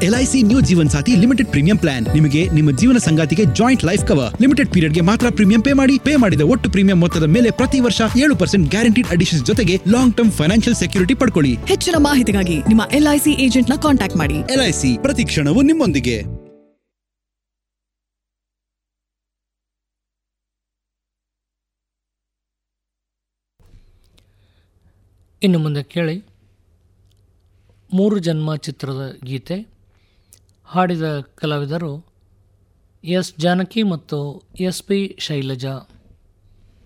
LIC new Jeevan Saathi limited premium plan ನಿಮಗೆ ನಿಮ್ಮ ಜೀವನ ಸಂಗಾತಿಗೆ ಜಾಯಿಂಟ್ ಲೈಫ್ ಕವರ್ ಲಿಮಿಟೆಡ್ ಪೀರಿಯಡ್ಗೆ ಮಾತ್ರ ಪ್ರೀಮಿಯಂ ಪೇ ಮಾಡಿ ಪೇ ಮಾಡಿದ ಒಟ್ಟು ಪ್ರೀಮಿಯಂ ಮೊತ್ತದ ಮೇಲೆ ಪ್ರತಿ ವರ್ಷ ಏಳು ಪರ್ಸೆಂಟ್ ಗ್ಯಾರಂಟಿಡ್ ಅಡಿಷನ್ ಜೊತೆಗೆ ಲಾಂಗ್ ಟರ್ಮ್ ಫೈನಾನ್ಷಿಯಲ್ ಸೆಕ್ಯೂರಿಟಿ ಪಡ್ಕೊಳ್ಳಿ ಹೆಚ್ಚಿನ ಮಾಹಿತಿಗಾಗಿ ನಿಮ್ಮ ಎಲ್ಐಸಿ ಏಜೆಂಟ್ನ ಕಾಂಟ್ಯಾಕ್ಟ್ ಮಾಡಿ ಎಲ್ಐಸಿ ಪ್ರತಿ ಕ್ಷಣವೂ ನಿಮ್ಮೊಂದಿಗೆ ಇನ್ನು ಮುಂದೆ ಕೇಳಿ ಮೂರು ಜನ್ಮ ಚಿತ್ರದ ಗೀತೆ ಹಾಡಿದ ಕಲಾವಿದರು ಎಸ್ ಜಾನಕಿ ಮತ್ತು ಎಸ್ ಪಿ ಶೈಲಜಾ